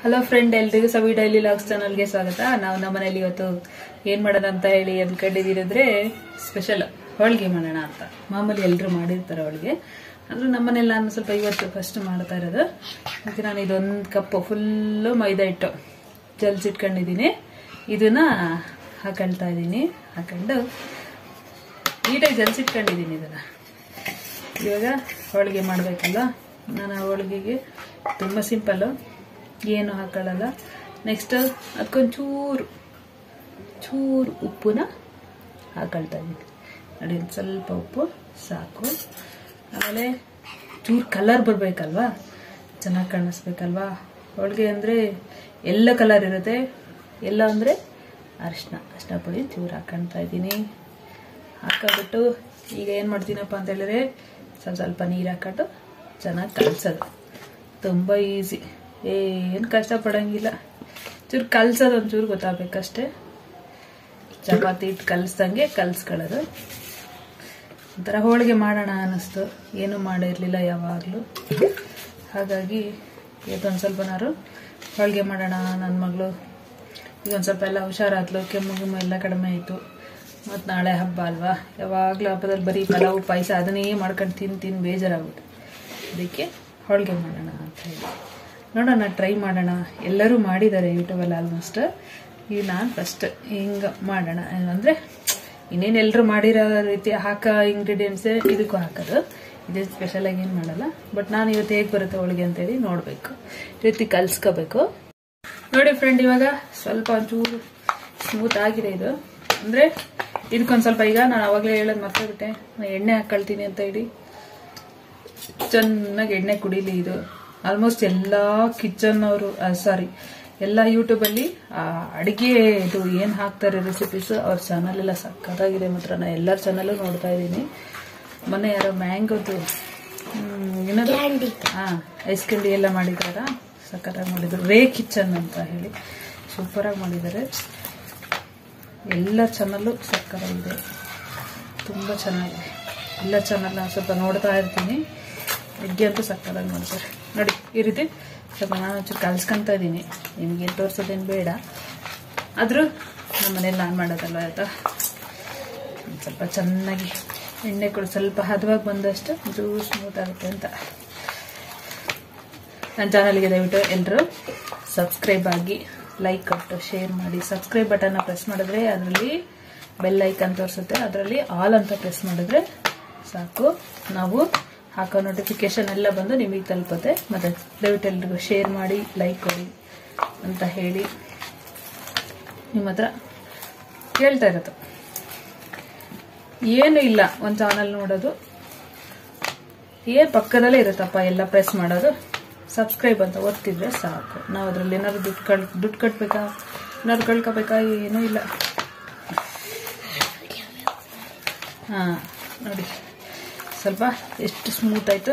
Hello friend ಎಲ್ರಿಗೂ ಸವಿ daily logs ಚಾನಲ್ಗೆ ಸ್ವಾಗತ ನಾವು ನಮ್ಮ ಮನೇಲಿ ಇವತ್ತು ಏನ್ ಮಾಡೋಣ ಅಂತ ಹೇಳಿ ಅನ್ಕೊಂಡಿದ್ದೀರಂದ್ರೆ ಸ್ಪೆಷಲ್ ಹೋಳಿಗೆ ಮಾಡೋಣ ಅಂತ ಮಾಮೂಲಿ ಎಲ್ಲರೂ ಮಾಡಿರ್ತಾರೆ ಹೋಳಿಗೆ ಅಂದ್ರೆ ನಮ್ಮನೇಲಿ ನಾನು ಸ್ವಲ್ಪ ಇವತ್ತು ಫಸ್ಟ್ ಮಾಡ್ತಾ ಇರೋದು ಅದಕ್ಕೆ ನಾನು ಇದೊಂದು ಕಪ್ ಫುಲ್ಲು ಮೈದಾ ಹಿಟ್ಟು ಜಲ್ಸಿಟ್ಕೊಂಡಿದ್ದೀನಿ ಇದನ್ನ ಹಾಕೊಳ್ತಾ ಇದ್ದೀನಿ ಹಾಕೊಂಡು ನೀಟಾಗಿ ಜಲ್ಸಿಟ್ಕೊಂಡಿದ್ದೀನಿ ಇದನ್ನ ಇವಾಗ ಹೋಳಿಗೆ ಮಾಡಬೇಕಲ್ಲ ನಾನು ಆ ಹೋಳಿಗೆಗೆ ತುಂಬ ಸಿಂಪಲ್ಲು ಏನು ಹಾಕೊಳ್ಳಲ್ಲ ನೆಕ್ಸ್ಟ್ ಅದಕ್ಕೊಂದು ಚೂರು ಚೂರು ಉಪ್ಪನ್ನ ಹಾಕೊಳ್ತಾ ಇದ್ದೀನಿ ನೋಡಿ ಒಂದು ಸ್ವಲ್ಪ ಉಪ್ಪು ಸಾಕು ಆಮೇಲೆ ಚೂರು ಕಲರ್ ಬರಬೇಕಲ್ವಾ ಚೆನ್ನಾಗಿ ಕಾಣಿಸ್ಬೇಕಲ್ವಾ ಹೋಳಿಗೆ ಅಂದರೆ ಎಲ್ಲ ಕಲರ್ ಇರುತ್ತೆ ಎಲ್ಲ ಅಂದರೆ ಅರಿಶಿನ ಅರಿಶಿನ ಪುಡಿ ಚೂರು ಹಾಕೊಳ್ತಾ ಇದ್ದೀನಿ ಹಾಕೊಂಡ್ಬಿಟ್ಟು ಈಗ ಏನು ಮಾಡ್ತೀನಪ್ಪ ಅಂತ ಹೇಳಿದ್ರೆ ಸ್ವಲ್ಪ ಸ್ವಲ್ಪ ನೀರು ಹಾಕೊಂಡು ಚೆನ್ನಾಗಿ ಕಲಸೋದು ತುಂಬ ಈಸಿ ಏನು ಕಷ್ಟಪಡೋಂಗಿಲ್ಲ ಚೂರು ಕಲ್ಸೋದು ಒಂಚೂರು ಗೊತ್ತಾಗಬೇಕಷ್ಟೇ ಚಪಾತಿ ಇಟ್ಟು ಕಲಿಸ್ದಂಗೆ ಕಲಿಸ್ಕೊಳ್ಳೋದು ಒಂಥರ ಹೋಳಿಗೆ ಮಾಡೋಣ ಅನ್ನಿಸ್ತು ಏನೂ ಮಾಡಿರಲಿಲ್ಲ ಯಾವಾಗಲೂ ಹಾಗಾಗಿ ಇವತ್ತೊಂದು ಸ್ವಲ್ಪನಾರು ಹೋಳಿಗೆ ಮಾಡೋಣ ನನ್ನ ಮಗಳು ಈಗ ಒಂದು ಸ್ವಲ್ಪ ಎಲ್ಲ ಹುಷಾರಾದ್ಲು ಕೆಮ್ಮು ಗಿಮ್ಮು ಎಲ್ಲ ಕಡಿಮೆ ಆಯಿತು ಮತ್ತು ನಾಳೆ ಹಬ್ಬ ಅಲ್ವಾ ಯಾವಾಗಲೂ ಹಬ್ಬದಲ್ಲಿ ಬರೀ ಪಲಾವು ಪಾಯಸ ಅದನ್ನೇ ಮಾಡ್ಕೊಂಡು ತಿಂದು ತಿಂದು ಬೇಜಾರಾಗುತ್ತೆ ಅದಕ್ಕೆ ಹೋಳಿಗೆ ಮಾಡೋಣ ಅಂತ ಹೇಳಿ ನೋಡೋಣ ಟ್ರೈ ಮಾಡೋಣ ಎಲ್ಲರೂ ಮಾಡಿದ್ದಾರೆ ಯೂಟ್ಯೂಬಲ್ಲಿ ಆಲ್ಮೋಸ್ಟ್ ಈಗ ನಾನು ಫಸ್ಟ್ ಹಿಂಗೆ ಮಾಡೋಣ ಅಂದರೆ ಇನ್ನೇನು ಎಲ್ಲರೂ ಮಾಡಿರೋ ರೀತಿ ಹಾಕೋ ಇಂಗ್ರೀಡಿಯೆಂಟ್ಸೇ ಇದಕ್ಕೂ ಹಾಕೋದು ಇದೇ ಸ್ಪೆಷಲಾಗಿ ಏನು ಮಾಡಲ್ಲ ಬಟ್ ನಾನು ಇವತ್ತು ಹೇಗೆ ಬರುತ್ತೆ ಹೋಳಿಗೆ ಅಂತೇಳಿ ನೋಡಬೇಕು ರೀತಿ ಕಲ್ಸ್ಕೋಬೇಕು ನೋಡಿ ಫ್ರೆಂಡ್ ಇವಾಗ ಸ್ವಲ್ಪ ಒಂಚೂರು ಸ್ಮೂತ್ ಆಗಿದೆ ಇದು ಅಂದರೆ ಇದಕ್ಕೊಂದು ಸ್ವಲ್ಪ ಈಗ ನಾನು ಅವಾಗಲೇ ಹೇಳೋದು ಮರ್ತೋಗ್ಬಿಟ್ಟೆ ನಾನು ಎಣ್ಣೆ ಹಾಕೊಳ್ತೀನಿ ಅಂತ ಹೇಳಿ ಚೆನ್ನಾಗಿ ಎಣ್ಣೆ ಕುಡೀಲಿ ಇದು ಆಲ್ಮೋಸ್ಟ್ ಎಲ್ಲ ಕಿಚನ್ ಅವರು ಸಾರಿ ಎಲ್ಲ ಯೂಟ್ಯೂಬಲ್ಲಿ ಅಡುಗೆ ಇದು ಏನು ಹಾಕ್ತಾರೆ ರೆಸಿಪೀಸ್ ಅವ್ರ ಚಾನಲ್ ಎಲ್ಲ ಸಕ್ಕತ್ತಾಗಿದೆ ಮಾತ್ರ ನಾನು ಎಲ್ಲರ ಚಾನಲ್ಲು ನೋಡ್ತಾ ಇದ್ದೀನಿ ಮೊನ್ನೆ ಯಾರೋ ಮ್ಯಾಂಗೋದು ಏನದು ಹಾಂ ಐಸ್ ಕ್ಯಾಂಡಿ ಎಲ್ಲ ಮಾಡಿದಾರ ಸಕ್ಕತ್ತಾಗಿ ಮಾಡಿದ್ರು ರೇ ಕಿಚನ್ ಅಂತ ಹೇಳಿ ಸೂಪರಾಗಿ ಮಾಡಿದ್ದಾರೆ ಎಲ್ಲ ಚಾನಲ್ಲು ಸಕ್ಕತ್ತಾಗಿದೆ ತುಂಬ ಚೆನ್ನಾಗಿದೆ ಎಲ್ಲ ಚಾನಲ್ ನಾನು ಸ್ವಲ್ಪ ನೋಡ್ತಾ ಇರ್ತೀನಿ ಅಡುಗೆ ಅಂತೂ ಸಕ್ಕತ್ತಾಗಿ ಮಾಡ್ತಾರೆ ನೋಡಿ ಈ ರೀತಿ ಸ್ವಲ್ಪ ನಾನು ಒಂಚೂರು ಕಲ್ಸ್ಕೊಂತ ಇದ್ದೀನಿ ನಿಮಗೆ ತೋರಿಸೋದೇನು ಬೇಡ ಆದರೂ ನಮ್ಮ ಮನೇಲಿ ನಾನು ಮಾಡೋದಲ್ವ ಆಯಿತಾ ಸ್ವಲ್ಪ ಚೆನ್ನಾಗಿ ಎಣ್ಣೆ ಕೂಡ ಸ್ವಲ್ಪ ಹದವಾಗಿ ಬಂದಷ್ಟು ಒಂಚೂರು ಸ್ಮೂತ್ ಆಗುತ್ತೆ ಅಂತ ನನ್ನ ಚಾನಲ್ಗೆ ದಯವಿಟ್ಟು ಎಲ್ಲರೂ ಸಬ್ಸ್ಕ್ರೈಬ್ ಆಗಿ ಲೈಕ್ ಕೊಟ್ಟು ಶೇರ್ ಮಾಡಿ ಸಬ್ಸ್ಕ್ರೈಬ್ ಬಟನ್ನ ಪ್ರೆಸ್ ಮಾಡಿದ್ರೆ ಅದರಲ್ಲಿ ಬೆಲ್ ಐಕನ್ ತೋರಿಸುತ್ತೆ ಅದರಲ್ಲಿ ಆಲ್ ಅಂತ ಪ್ರೆಸ್ ಮಾಡಿದ್ರೆ ಸಾಕು ನಾವು ಹಾಕೋ ನೋಟಿಫಿಕೇಶನ್ ಎಲ್ಲ ಬಂದು ನಿಮಗೆ ತಲುಪುತ್ತೆ ಮತ್ತು ದಯವಿಟ್ಟು ಎಲ್ರಿಗೂ ಶೇರ್ ಮಾಡಿ ಲೈಕ್ ಕೊಡಿ ಅಂತ ಹೇಳಿ ನಿಮ್ಮ ಹತ್ರ ಕೇಳ್ತಾ ಇರೋದು ಏನು ಇಲ್ಲ ಒಂದು ಚಾನಲ್ ನೋಡೋದು ಏನು ಪಕ್ಕದಲ್ಲೇ ಇರುತ್ತಪ್ಪ ಎಲ್ಲ ಪ್ರೆಸ್ ಮಾಡೋದು ಸಬ್ಸ್ಕ್ರೈಬ್ ಅಂತ ಒತ್ತಿದ್ರೆ ಸಾಕು ನಾವು ಅದರಲ್ಲಿ ಏನಾದ್ರು ದುಡ್ಡು ಕಳ್ ದುಡ್ಡು ಕಟ್ಟಬೇಕಾ ಏನಾದ್ರು ಕಳ್ಕೊಬೇಕಾ ಏನೂ ಇಲ್ಲ ಹಾಂ ನೋಡಿ ಸ್ವಲ್ಪ ಎಷ್ಟು ಸ್ಮೂತ್ ಆಯಿತು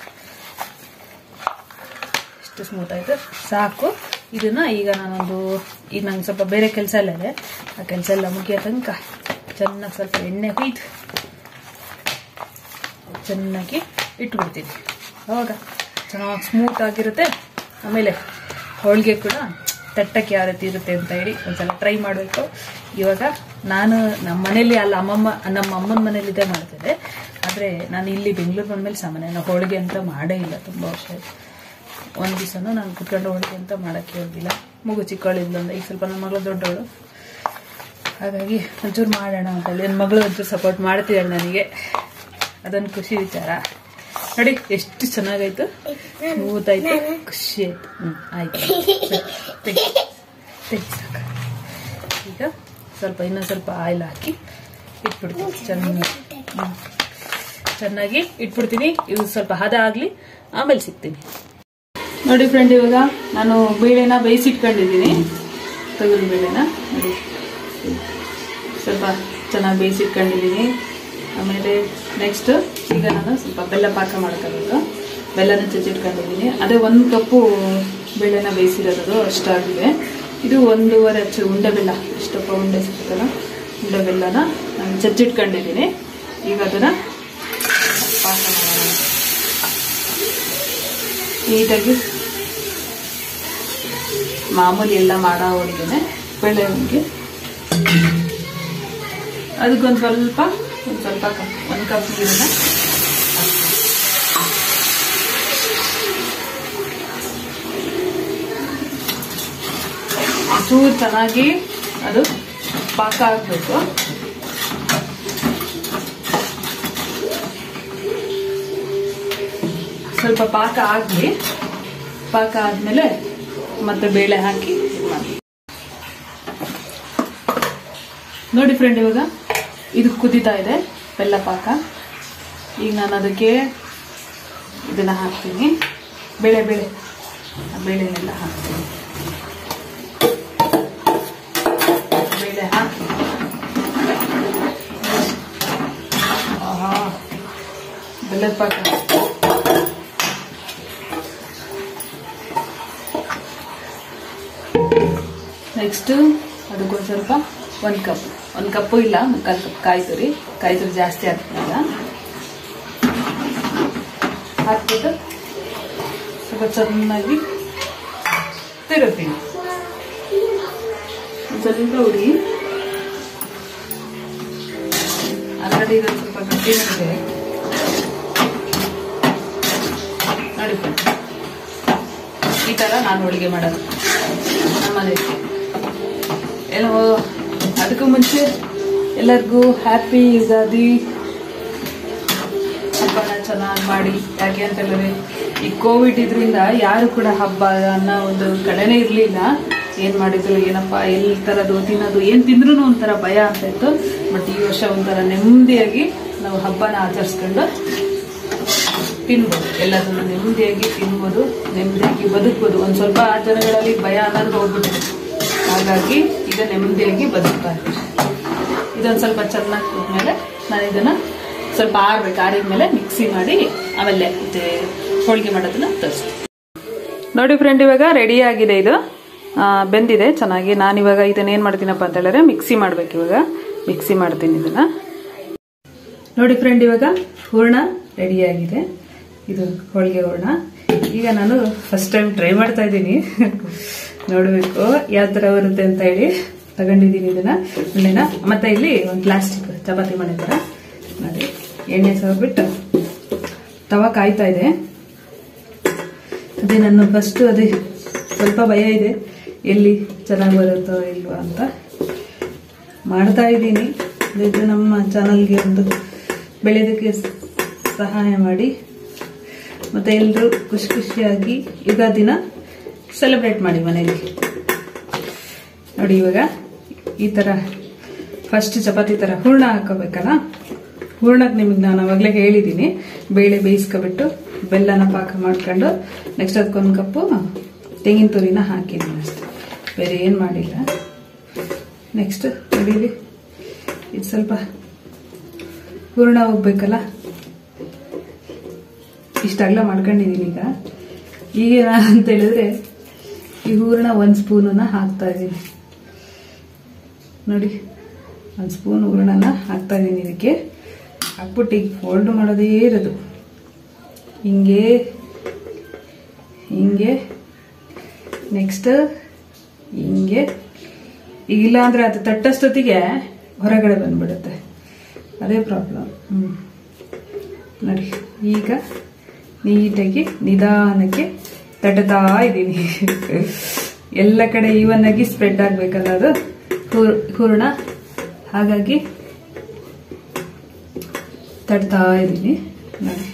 ಎಷ್ಟು ಸ್ಮೂತ್ ಆಯಿತು ಸಾಕು ಇದನ್ನ ಈಗ ನಾನೊಂದು ಈಗ ನಂಗೆ ಸ್ವಲ್ಪ ಬೇರೆ ಕೆಲಸ ಎಲ್ಲ ಇದೆ ಆ ಕೆಲಸ ಎಲ್ಲ ಮುಗಿಯೋ ತನಕ ಚೆನ್ನಾಗಿ ಸ್ವಲ್ಪ ಎಣ್ಣೆ ಹುಯ್ದು ಚೆನ್ನಾಗಿ ಇಟ್ಬಿಡ್ತೀನಿ ಅವಾಗ ಚೆನ್ನಾಗಿ ಸ್ಮೂತ್ ಆಗಿರುತ್ತೆ ಆಮೇಲೆ ಹೋಳಿಗೆ ಕೂಡ ತಟ್ಟಕ್ಕೆ ಯಾವ ರೀತಿ ಇರುತ್ತೆ ಅಂತ ಹೇಳಿ ಒಂದ್ಸಲ ಟ್ರೈ ಮಾಡಬೇಕು ಇವಾಗ ನಾನು ನಮ್ಮ ಮನೇಲಿ ಅಲ್ಲ ಅಮ್ಮಮ್ಮ ನಮ್ಮ ಅಮ್ಮನ ಮನೇಲಿದ್ದೇ ಮಾಡ್ತಿದ್ದೆ ಆದರೆ ನಾನು ಇಲ್ಲಿ ಬೆಂಗಳೂರು ಬಂದಮೇಲೆ ಸಾಮಾನ್ಯ ನಾವು ಹೋಳಿಗೆ ಅಂತ ಮಾಡೇ ಇಲ್ಲ ತುಂಬ ವರ್ಷ ಆಯ್ತು ಒಂದು ದಿವಸನೂ ನಾನು ಕುತ್ಕೊಂಡು ಹೋಳಿಗೆ ಅಂತ ಮಾಡೋಕ್ಕೆ ಹೋಗಿಲ್ಲ ಮಗು ಚಿಕ್ಕವಳಿದ್ಲು ಅಂದ್ರೆ ಈಗ ಸ್ವಲ್ಪ ನನ್ನ ಮಗಳು ದೊಡ್ಡವಳು ಹಾಗಾಗಿ ಒಂಚೂರು ಮಾಡೋಣ ಅಂತ ಹೇಳಿ ನನ್ನ ಮಗಳು ಒಂಚೂರು ಸಪೋರ್ಟ್ ಮಾಡ್ತಿದ್ದಾಳೆ ನನಗೆ ಅದೊಂದು ಖುಷಿ ವಿಚಾರ ನೋಡಿ ಎಷ್ಟು ಚೆನ್ನಾಗಾಯ್ತು ಸ್ಮೂತ್ ಆಯ್ತು ಖುಷಿ ಆಯ್ತು ಹ್ಞೂ ಆಯ್ತು ತೆಗಿ ತೆಗಿ ಸಾಕು ಈಗ ಸ್ವಲ್ಪ ಇನ್ನೊಂದು ಸ್ವಲ್ಪ ಆಯಿಲ್ ಹಾಕಿ ಇಟ್ಬಿಡ್ತೀನಿ ಚೆನ್ನಾಗಿ ಹ್ಞೂ ಚೆನ್ನಾಗಿ ಇಟ್ಬಿಡ್ತೀನಿ ಇದು ಸ್ವಲ್ಪ ಹದ ಆಗಲಿ ಆಮೇಲೆ ಸಿಗ್ತೀನಿ ನೋಡಿ ಫ್ರೆಂಡ್ ಇವಾಗ ನಾನು ಬೇಳೆನ ಬೇಯಿಸಿಟ್ಕೊಂಡಿದ್ದೀನಿ ತೊಗರಿ ಬೇಳೆನ ನೋಡಿ ಸ್ವಲ್ಪ ಚೆನ್ನಾಗಿ ಬೇಯಿಸಿಟ್ಕೊಂಡಿದ್ದೀನಿ ಆಮೇಲೆ ನೆಕ್ಸ್ಟ್ ಈಗ ನಾನು ಸ್ವಲ್ಪ ಬೆಲ್ಲ ಪಾಕ ಮಾಡ್ಕೋಬೇಕು ಬೆಲ್ಲನ ಚಚ್ಚಿಟ್ಕೊಂಡಿದ್ದೀನಿ ಅದೇ ಒಂದು ಕಪ್ಪು ಬೇಳೆನ ಬೇಯಿಸಿರೋದು ಅಷ್ಟಾಗಿದೆ ಇದು ಒಂದೂವರೆ ಅಚ್ಚು ಉಂಡೆ ಬೆಲ್ಲ ಎಷ್ಟಪ್ಪ ಉಂಡೆ ಸಿಗ್ತಲ್ಲ ಉಂಡೆ ಬೆಲ್ಲನ ನಾನು ಚಚ್ಚಿಟ್ಕೊಂಡಿದ್ದೀನಿ ಈಗ ಅದನ್ನು ಪಾಕ ಮಾಡೋಣ ನೀಟಾಗಿ ಮಾಮೂಲಿ ಎಲ್ಲ ಮಾಡೋ ಹೋಳಿಗೆನೆ ಬೇಳೆ ಹೋಳಿಗೆ ಅದಕ್ಕೊಂದು ಸ್ವಲ್ಪ ಒಂದು ಸ್ವಲ್ಪ ಕಪ್ ಒಂದು ಕಪ್ ನೀರನ್ನ ಚೂರು ಚೆನ್ನಾಗಿ ಅದು ಪಾಕ ಹಾಕ್ಬೇಕು ಸ್ವಲ್ಪ ಪಾಕ ಆಗಲಿ ಪಾಕ ಆದ್ಮೇಲೆ ಮತ್ತೆ ಬೇಳೆ ಹಾಕಿ ಇದ್ ಮಾಡಿ. ನೋಡಿ ಫ್ರೆಂಡ್ ಇವಾಗ ಇದು ಕುದೀತಾ ಇದೆ ಬೆಲ್ಲ ಪಾಕ ಈಗ ನಾನು ಅದಕ್ಕೆ ಇದನ್ನ ಹಾಕ್ತೀನಿ ಬೇಳೆ ಬೇಳೆ ಆ ಬೇಳೆನೆಲ್ಲ ಹಾಕ್ತೀನಿ ಬೇಳೆ ಹಾಕಿ ಆಹಾ ಬೆಲ್ಲದ ಪಾಕ ನೆಕ್ಸ್ಟ್ ಅದಕ್ಕೊಂದು ಸ್ವಲ್ಪ ಒಂದು ಕಪ್ ಒಂದು ಕಪ್ಪು ಇಲ್ಲ ಮುಕ್ಕಾಲು ಕಪ್ ಕಾಯಿ ತುರಿ ಕಾಯಿ ತುರಿ ಜಾಸ್ತಿ ಹಾಕ್ತಿಲ್ಲ ಹಾಕ್ಬಿಟ್ಟು ಸ್ವಲ್ಪ ಚೆನ್ನಾಗಿ ತಿರುಗ್ತೀನಿ ಒಂದ್ ಸ್ವಲ್ಪ ಉಡಿ ಆಲ್ರೆಡಿ ಇದೊಂದು ಸ್ವಲ್ಪ ಗಟ್ಟಿ ಇದೆ ನೋಡಿ friends. ಈ ಥರ ನಾನು ಹೋಳಿಗೆ ಮಾಡೋದು ನಮ್ಮನೇಲಿ ಏನೋ ಅದಕ್ಕೂ ಮುಂಚೆ ಎಲ್ಲರಿಗೂ ಹ್ಯಾಪಿ ಯುಗಾದಿ ಹಬ್ಬನ ಚೆನ್ನಾಗಿ ಮಾಡಿ ಯಾಕೆ ಅಂತ ಹೇಳಿದ್ರೆ ಈ ಕೋವಿಡ್ ಇದರಿಂದ ಯಾರು ಕೂಡ ಹಬ್ಬ ಅನ್ನೋ ಒಂದು ಕಡೆನೇ ಇರಲಿಲ್ಲ ಏನ್ ಮಾಡಿದ್ರು ಏನಪ್ಪ ಎಲ್ಲಿ ತರದು ತಿನ್ನೋದು ಏನ್ ತಿಂದ್ರು ಒಂಥರ ಭಯ ಅಂತ ಇತ್ತು ಬಟ್ ಈ ವರ್ಷ ಒಂಥರ ನೆಮ್ಮದಿಯಾಗಿ ನಾವು ಹಬ್ಬನ ಆಚರಿಸ್ಕೊಂಡು ತಿನ್ಬೋದು ಎಲ್ಲದನ್ನು ನೆಮ್ಮದಿಯಾಗಿ ತಿನ್ಬೋದು ನೆಮ್ಮದಿಯಾಗಿ ಬದುಕ್ಬೋದು ಒಂದ್ ಸ್ವಲ್ಪ ಜನಗಳಲ್ಲಿ ಭಯ ಅನ್ನೋದು ಹೋಗ್ಬಿಟ್ಟಿದೆ ಹಾಗಾಗಿ ಈಗ ನೆಮ್ಮದಿಯಾಗಿ ಬದುಕ್ತಾ ಇದ್ದೀವಿ ಇದೊಂದು ಸ್ವಲ್ಪ ಚೆನ್ನಾಗಿ ಕುದ್ಮೇಲೆ ನಾನು ಇದನ್ನ ಸ್ವಲ್ಪ ಆರ್ಬೇಕು ಆರಿದ ಮೇಲೆ ಮಿಕ್ಸಿ ಮಾಡಿ ಆಮೇಲೆ ಮತ್ತೆ ಹೋಳಿಗೆ ಮಾಡೋದನ್ನ ತರಿಸ್ತೀನಿ ನೋಡಿ ಫ್ರೆಂಡ್ ಇವಾಗ ರೆಡಿ ಆಗಿದೆ ಇದು ಆ, ಬೆಂದಿದೆ ಚೆನ್ನಾಗಿ ನಾನು ಇವಾಗ ಇದನ್ನ ಏನ್ ಮಾಡ್ತೀನಪ್ಪ ಅಂತ ಹೇಳಿದ್ರೆ ಮಿಕ್ಸಿ ಮಾಡ್ಬೇಕು ಇವಾಗ ಮಿಕ್ಸಿ ಮಾಡ್ತೀನಿ ಇದನ್ನ ನೋಡಿ ಫ್ರೆಂಡ್ ಇವಾಗ ಹೂರ್ಣ ರೆಡಿ ಆಗಿದೆ ಇದು ಹೋಳಿಗೆ ಹೂರ್ಣ ಈಗ ನಾನು ಫಸ್ಟ್ ಟೈಮ್ ಟ್ರೈ ಮಾಡ್ತಾ ಇದ್ದೀನಿ ನೋಡಬೇಕು ಯಾವ ಥರ ಬರುತ್ತೆ ಅಂತ ಹೇಳಿ ತಗೊಂಡಿದ್ದೀನಿ ಇದನ್ನ ಉಳ್ಳೆನ ಮತ್ತೆ ಇಲ್ಲಿ ಒಂದು ಪ್ಲಾಸ್ಟಿಕ್ ಚಪಾತಿ ಮನೆ ಥರ ನೋಡಿ ಎಣ್ಣೆ ಸಾವಿರ್ಬಿಟ್ಟು ತವ ಕಾಯ್ತಾ ಇದೆ ಅದೇ ನಾನು ಫಸ್ಟ್ ಅದೇ ಸ್ವಲ್ಪ ಭಯ ಇದೆ ಎಲ್ಲಿ ಚೆನ್ನಾಗಿ ಬರುತ್ತೋ ಇಲ್ವಾ ಅಂತ ಮಾಡ್ತಾ ಇದ್ದೀನಿ ಇದು ನಮ್ಮ ಚಾನಲ್ಗೆ ಒಂದು ಬೆಳೆಯೋದಕ್ಕೆ ಸಹಾಯ ಮಾಡಿ ಮತ್ತೆ ಎಲ್ಲರೂ ಖುಷಿ ಖುಷಿಯಾಗಿ ಯುಗಾದಿನ ಸೆಲೆಬ್ರೇಟ್ ಮಾಡಿ ಮನೆಯಲ್ಲಿ ನೋಡಿ ಇವಾಗ ಈ ಥರ ಫಸ್ಟ್ ಚಪಾತಿ ಥರ ಹೂರ್ಣ ಹಾಕೋಬೇಕಲ್ಲ ಹೂರ್ಣಕ್ಕೆ ನಿಮಗೆ ನಾನು ಅವಾಗಲೇ ಹೇಳಿದ್ದೀನಿ ಬೇಳೆ ಬೇಯಿಸ್ಕೊಬಿಟ್ಟು ಬೆಲ್ಲನ ಪಾಕ ಮಾಡ್ಕೊಂಡು ನೆಕ್ಸ್ಟ್ ಅದಕ್ಕೊಂದು ಕಪ್ಪು ತೆಂಗಿನ ತುರಿನ ಹಾಕಿದ್ದೀನಿ ಅಷ್ಟೆ ಬೇರೆ ಏನು ಮಾಡಿಲ್ಲ ನೆಕ್ಸ್ಟ್ ನಡೀಲಿ ಇದು ಸ್ವಲ್ಪ ಹೂರ್ಣ ಹೋಗ್ಬೇಕಲ್ಲ ಇಷ್ಟಾಗಲ ಮಾಡ್ಕೊಂಡಿದ್ದೀನಿ ಈಗ ಈಗ ಅಂತ ಹೇಳಿದ್ರೆ ಈ ಹೂರ್ಣ ಒಂದು ಸ್ಪೂನನ್ನ ಹಾಕ್ತಾ ಇದ್ದೀನಿ ನೋಡಿ ಒಂದು ಸ್ಪೂನ್ ಹೂರ್ಣನ ಹಾಕ್ತಾ ಇದ್ದೀನಿ ಇದಕ್ಕೆ ಹಾಕ್ಬಿಟ್ಟು ಈಗ ಫೋಲ್ಡ್ ಮಾಡೋದೇ ಇರೋದು ಹಿಂಗೆ ಹಿಂಗೆ ನೆಕ್ಸ್ಟ್ ಹಿಂಗೆ ಈಗ ಇಲ್ಲ ಅಂದ್ರೆ ಅದು ತಟ್ಟಷ್ಟೊತ್ತಿಗೆ ಹೊರಗಡೆ ಬಂದ್ಬಿಡುತ್ತೆ ಅದೇ ಪ್ರಾಬ್ಲಮ್ ಹ್ಞೂ ನೋಡಿ ಈಗ ನೀಟಾಗಿ ನಿಧಾನಕ್ಕೆ ತಟ್ಟತಾ ಇದ್ದೀನಿ ಎಲ್ಲ ಕಡೆ ಈವನ್ ಆಗಿ ಸ್ಪ್ರೆಡ್ ಆಗ್ಬೇಕಲ್ಲ ಅದು ಹೂರ್- ಹೂರ್ಣ ಹಾಗಾಗಿ ತಡ್ತಾ ಇದ್ದೀನಿ ನೋಡಿ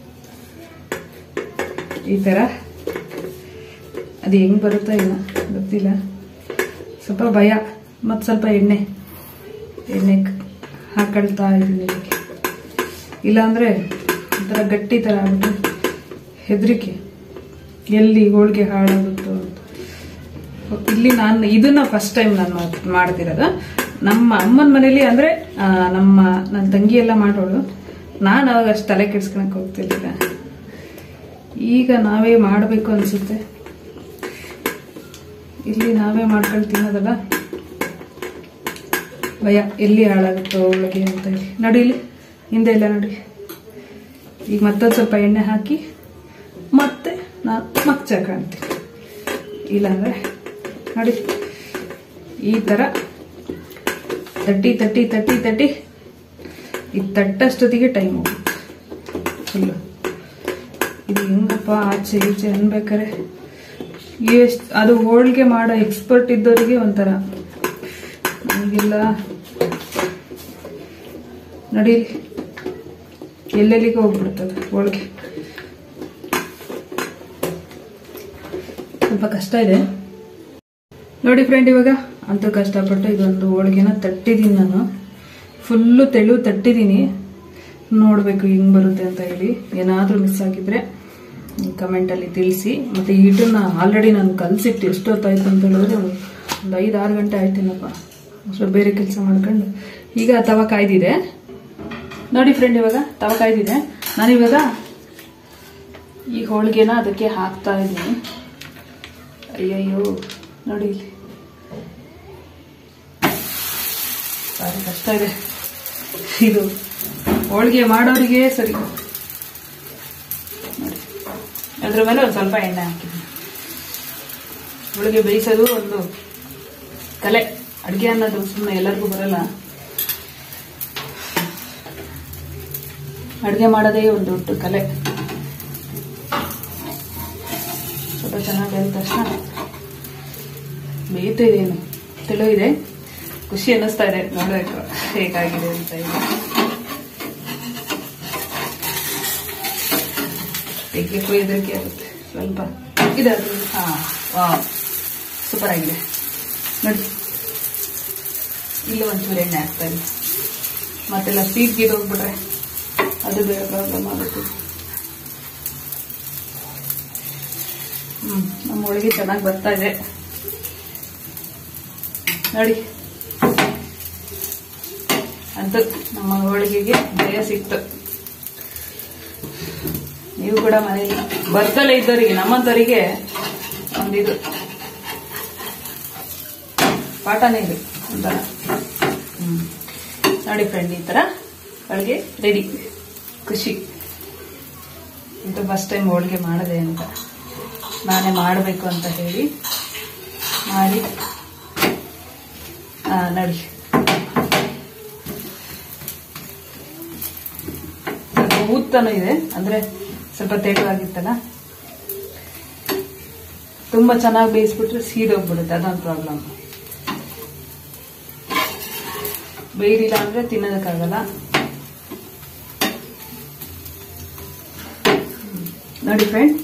ಈ ಥರ ಅದು ಹೆಂಗ್ ಬರುತ್ತೋ ಏನೋ ಗೊತ್ತಿಲ್ಲ ಸ್ವಲ್ಪ ಭಯ ಮತ್ತು ಸ್ವಲ್ಪ ಎಣ್ಣೆ ಎಣ್ಣೆ ಕ- ಹಾಕೊಳ್ತಾ ಇದ್ದೀನಿ ಇದಕ್ಕೆ ಇಲ್ಲಾಂದ್ರೆ ಒಂಥರ ಗಟ್ಟಿ ಥರ ಆಗ್ಬಿಟ್ಟು ಹೆದರಿಕೆ ಎಲ್ಲಿ ಹೋಳಿಗೆ ಹಾಳಾಗುತ್ತೋ ಅಂತ ಇಲ್ಲಿ ನಾನು ಇದನ್ನ ಫಸ್ಟ್ ಟೈಮ್ ನಾನು ಮಾಡ್- ಮಾಡ್ತಿರೋದು ನಮ್ಮ ಅಮ್ಮನ ಮನೇಲಿ ಅಂದ್ರೆ ಆ, ನಮ್ಮ ನನ್ನ ತಂಗಿ ಎಲ್ಲ ಮಾಡೋಳು ನಾನು ಅವಾಗ ಅಷ್ಟು ತಲೆ ಕೆಡ್ಸ್ಕೊಳಕ್ ಹೋಗ್ತಿರ್ಲಿಲ್ಲ ಈಗ ನಾವೇ ಮಾಡಬೇಕು ಅನ್ಸುತ್ತೆ ಇಲ್ಲಿ ನಾವೇ ಮಾಡ್ಕೊಂಡು ತಿನ್ನೋದಲ್ಲ ಭಯ ಎಲ್ಲಿ ಹಾಳಾಗುತ್ತೋ ಒಳಗೆ ಅಂತ ಹೇಳಿ ನೋಡಿ ಇಲ್ಲಿ ಹಿಂದೆ ಎಲ್ಲ ನೋಡಿ ಈಗ ಮತ್ತೊಂದು ಸ್ವಲ್ಪ ಎಣ್ಣೆ ಹಾಕಿ ಮತ್ತೆ ನಾನು ಮಗ್ಚ ಕಾಣ್ತೀನಿ ಇಲ್ಲಾಂದ್ರೆ ನೋಡಿ ಈ ಥರ ತಟ್ಟಿ ತಟ್ಟಿ ತಟ್ಟಿ ತಟ್ಟಿ ಇದು ತಟ್ಟಷ್ಟೊತ್ತಿಗೆ ಟೈಮ್ ಹೋಗುತ್ತೆ ಫುಲ್ಲು ಇದು ಹೆಂಗಪ್ಪ ಆಚೆ ಈಚೆ ಅನ್ಬೇಕಾರೆ ಎಷ್ಟು ಅದು ಹೋಳಿಗೆ ಮಾಡೋ ಎಕ್ಸ್ಪರ್ಟ್ ಇದ್ದವರಿಗೆ ಒಂಥರ ನಮಗೆಲ್ಲ ನಡೀರಿ ಎಲ್ಲೆಲ್ಲಿಗೆ ಹೋಗ್ಬಿಡ್ತದೆ ಹೋಳಿಗೆ ಸ್ವಲ್ಪ ಕಷ್ಟ ಇದೆ ನೋಡಿ ಫ್ರೆಂಡ್ ಇವಾಗ ಅಂತೂ ಕಷ್ಟಪಟ್ಟು ಇದೊಂದು ಹೋಳಿಗೆನ ತಟ್ಟಿದ್ದೀನಿ ನಾನು ಫುಲ್ಲು ತೆಳು ತಟ್ಟಿದ್ದೀನಿ ನೋಡಬೇಕು ಹಿಂಗೆ ಬರುತ್ತೆ ಅಂತ ಹೇಳಿ ಏನಾದರೂ ಮಿಸ್ ಆಗಿದ್ರೆ ಕಮೆಂಟಲ್ಲಿ ತಿಳಿಸಿ ಮತ್ತು ಈ ಹಿಟ್ಟನ್ನ ಆಲ್ರೆಡಿ ನಾನು ಕಲಸಿಟ್ಟು ಎಷ್ಟೊತ್ತಾಯ್ತು ಅಂತ ಹೇಳಿದ್ರೆ ಒಂದು ಐದು ಆರು ಗಂಟೆ ಆಯ್ತೇನಪ್ಪ ಅಷ್ಟು ಬೇರೆ ಕೆಲಸ ಮಾಡ್ಕೊಂಡು ಈಗ ತವ ಕಾಯ್ದಿದೆ ನೋಡಿ ಫ್ರೆಂಡ್ ಇವಾಗ ತವ ಕಾಯ್ದಿದೆ ನಾನಿವಾಗ ಈ ಹೋಳಿಗೆನ ಅದಕ್ಕೆ ಹಾಕ್ತಾ ಇದ್ದೀನಿ ಅಯ್ಯಯ್ಯೋ ನೋಡಿ ಇಲ್ಲಿ ಭಾರಿ ಕಷ್ಟ ಇದೆ ಇದು ಹೋಳಿಗೆ ಮಾಡೋರಿಗೆ ಸರಿ ನೋಡಿ ಅದ್ರ ಮೇಲೆ ಒಂದು ಸ್ವಲ್ಪ ಎಣ್ಣೆ ಹಾಕಿದ್ದೀನಿ ಹೋಳಿಗೆ ಬೇಯಿಸೋದು ಒಂದು ಕಲೆ ಅಡುಗೆ ಅನ್ನೋದು ಸುಮ್ಮನೆ ಎಲ್ಲರಿಗೂ ಬರಲ್ಲ ಅಡುಗೆ ಮಾಡೋದೇ ಒಂದು ದೊಡ್ಡ ಕಲೆ ಸ್ವಲ್ಪ ಚೆನ್ನಾಗಿ ಬೆಂದ ತಕ್ಷಣ ಬೇಯ್ತಿದೆ ಏನು ತೆಳು ಇದೆ ಖುಷಿ ಅನ್ನಿಸ್ತಾ ಇದೆ ನೋಡಬೇಕು ಹೇಗಾಗಿದೆ ಅಂತ ಇದೆ ತೆಗಿಯಕ್ಕೂ ಹೆದರಿಕೆ ಆಗುತ್ತೆ ಸ್ವಲ್ಪ ಇದಾದ್ರು ಹಾ ವಾ ಸೂಪರ್ ಆಗಿದೆ ನೋಡಿ ಇಲ್ಲೂ ಒಂಚೂರು ಎಣ್ಣೆ ಹಾಕ್ತಾ ಇದೆ ಮತ್ತೆಲ್ಲ ಸ್ವೀಟ್ ಗೀಟ್ ಹೋಗ್ಬಿಟ್ರೆ ಅದು ಬೇರೆ ಪ್ರಾಬ್ಲಮ್ ಆಗುತ್ತೆ ಹ್ಮ್ ನಮ್ಮ ಹೋಳಿಗೆ ಚೆನ್ನಾಗಿ ಬರ್ತಾ ಇದೆ ನೋಡಿ ಅಂತೂ ನಮ್ಮ ಹೋಳಿಗೆಗೆ ಜಯ ಸಿಕ್ತು ನೀವು ಕೂಡ ಮನೆಯಲ್ಲಿ ಬರ್ತಲೇ ಇದ್ದವರಿಗೆ ನಮ್ಮಂತವರಿಗೆ ಒಂದಿದು ಪಾಠನೇ ಇದು ಒಂಥರ ಹ್ಮ್ ನೋಡಿ ಫ್ರೆಂಡ್ ಈ ತರ ಹೋಳಿಗೆ ರೆಡಿ ಖುಷಿ ಇದು ಫಸ್ಟ್ ಟೈಮ್ ಹೋಳಿಗೆ ಮಾಡದೆ ಅಂತ ನಾನೇ ಮಾಡಬೇಕು ಅಂತ ಹೇಳಿ ಮಾಡಿ ಆ, ನೋಡಿ ಸ್ವಲ್ಪ ಊದ್ತಾನು ಇದೆ ಅಂದ್ರೆ ಸ್ವಲ್ಪ ತೆಳುವಾಗಿತ್ತಲ್ಲ ತುಂಬಾ ಚೆನ್ನಾಗಿ ಬೇಯಿಸ್ಬಿಟ್ರೆ ಸೀದೋಗ್ಬಿಡುತ್ತೆ ಅದೊಂದು ಪ್ರಾಬ್ಲಮ್ ಬೇಯ್ದಿಲ್ಲ ಅಂದ್ರೆ ತಿನ್ನೋದಕ್ಕಾಗಲ್ಲ ಹ್ಮ್. ನೋಡಿ ಫ್ರೆಂಡ್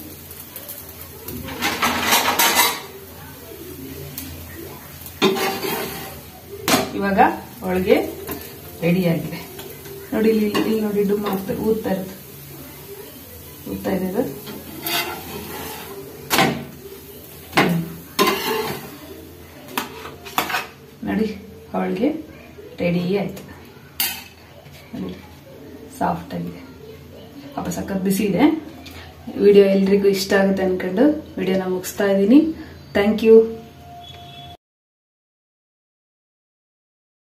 ಇವಾಗ ಒಳಗೆ ರೆಡಿ ಆಗಿದೆ ನೋಡಿ ಇಲ್ಲಿ ಇಲ್ಲಿ ನೋಡಿ ಡುಮ್ ಆಗ್ತಾ ಊದ್ತಾ ಇರುತ್ತೆ ಊದ್ತಾ ಇದೆ ಇದು ಹ್ಮ್. ನೋಡಿ ಅವಳಿಗೆ ರೆಡಿ ಆಯ್ತು ನೋಡಿ ಸಾಫ್ಟ್ ಆಗಿದೆ ಪಾಪ ಸಖತ್ ಬಿಸಿ ಇದೆ ವಿಡಿಯೋ ಎಲ್ರಿಗೂ ಇಷ್ಟ ಆಗುತ್ತೆ ಅನ್ಕೊಂಡು ವಿಡಿಯೋನ ಮುಗಿಸ್ತಾ ಇದ್ದೀನಿ ಥ್ಯಾಂಕ್ ಯು